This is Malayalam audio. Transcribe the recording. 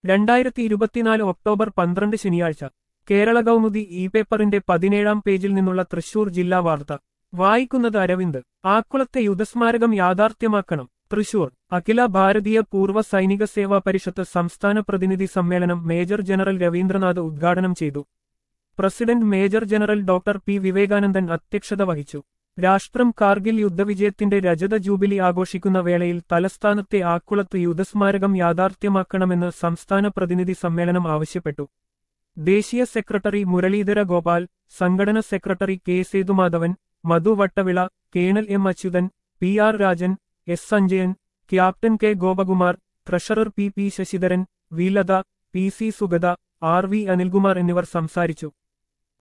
രണ്ടായിരത്തി ഇരുപത്തിനാല് ഒക്ടോബർ പന്ത്രണ്ട് ശനിയാഴ്ച കേരള കൗമുദി ഇ പേപ്പറിന്റെ പതിനേഴാം പേജിൽ നിന്നുള്ള തൃശൂർ ജില്ലാ വാർത്ത വായിക്കുന്നത് അരവിന്ദ് ആക്കുളത്തെ യുദ്ധസ്മാരകം യാഥാർത്ഥ്യമാക്കണം തൃശൂർ അഖില ഭാരതീയ പൂർവ്വ സൈനിക സേവാ പരിഷത്ത് സംസ്ഥാന പ്രതിനിധി സമ്മേളനം മേജർ ജനറൽ രവീന്ദ്രനാഥ് ഉദ്ഘാടനം ചെയ്തു president major general doctor P Vivekanandan അധ്യക്ഷത വഹിച്ചു രാഷ്ട്രം കാർഗിൽ യുദ്ധവിജയത്തിന്റെ രജത ജൂബിലി ആഘോഷിക്കുന്ന വേളയിൽ തലസ്ഥാനത്തെ ആക്കുളത്ത് യുദ്ധസ്മാരകം യാഥാർത്ഥ്യമാക്കണമെന്ന് സംസ്ഥാന പ്രതിനിധി സമ്മേളനം ആവശ്യപ്പെട്ടു ദേശീയ സെക്രട്ടറി മുരളീധര ഗോപാൽ സംഘടന secretary K Sethumadhavan Madhu Vattavila colonel M Achuthan P R Rajan S Sanjayan captain K Gopakumar treasurer P P Sasidharan V Latha P C Sugatha R V Anilkumar എന്നിവർ സംസാരിച്ചു